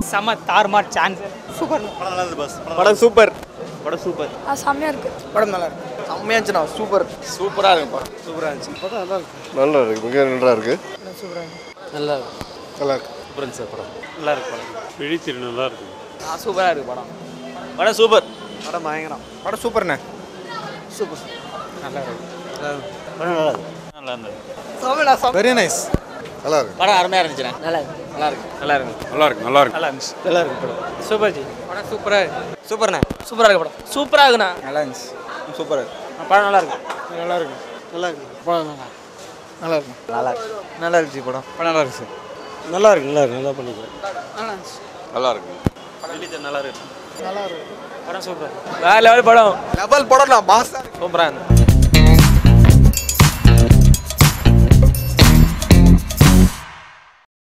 செம தார்மார் chance super படம் சூப்பர் படம் சூப்பர் செம்மையாக இருக்கு படம் நல்லா இருக்கு செம்மையா இருந்துச்சுண்ணா சூப்பர் சூப்பராக இருக்கு படம் சூப்பராக இருந்துச்சு படம் நல்லா இருக்கு நல்லா இருக்கு மிக நல்லா இருக்கு நல்லா இருக்கு நல்லா இருக்கு சூப்பர் சார் படம் நல்லா இருக்கு படம் விழித்திரு நல்லா இருக்கு சூப்பராக இருக்கு படம் படம் சூப்பர் படம் பயங்கரம் படம் சூப்பர்ண்ணே சூப்பர் நல்லா இருக்கு படம் நல்லா இருக்கு நல்லா இருந்தது வெரி நைஸ் நல்லா இருக்கு படம் அருமையாக இருந்துச்சுண்ணே நல்லா இருக்கு நல்லா இருக்கு நல்லா இருக்கு நல்லா இருக்கு நல்லா இருக்கு நல்லா இருந்துச்சு நல்லா இருக்கு படம் சூப்பர் ஜி படம் சூப்பராக இருக்கு சூப்பர்ண்ணே சூப்பராக இருக்கு படம் சூப்பராக இருக்குண்ணா நல்லா இருந்துச்சு சூப்பராக இருக்கு படம் நல்லா இருக்கு நல்லா இருக்கு நல்லா இருக்கு படம் நல்லா நல்லா இருக்கு நல்லா இருக்கு நல்லா இருந்துச்சு படம் படம் நல்லா இருக்கு சார் நல்லா இருக்கு நல்லா இருக்கு நல்லா பண்ணிக்கிறேன் நல்லா இருக்கு விழித்திரு நல்லா இருக்கு நல்லா இருக்கு படம் சூப்பர் வேற லெவல் படம் லெவல் படம் நான் மாசா சூப்பராக இருந்தது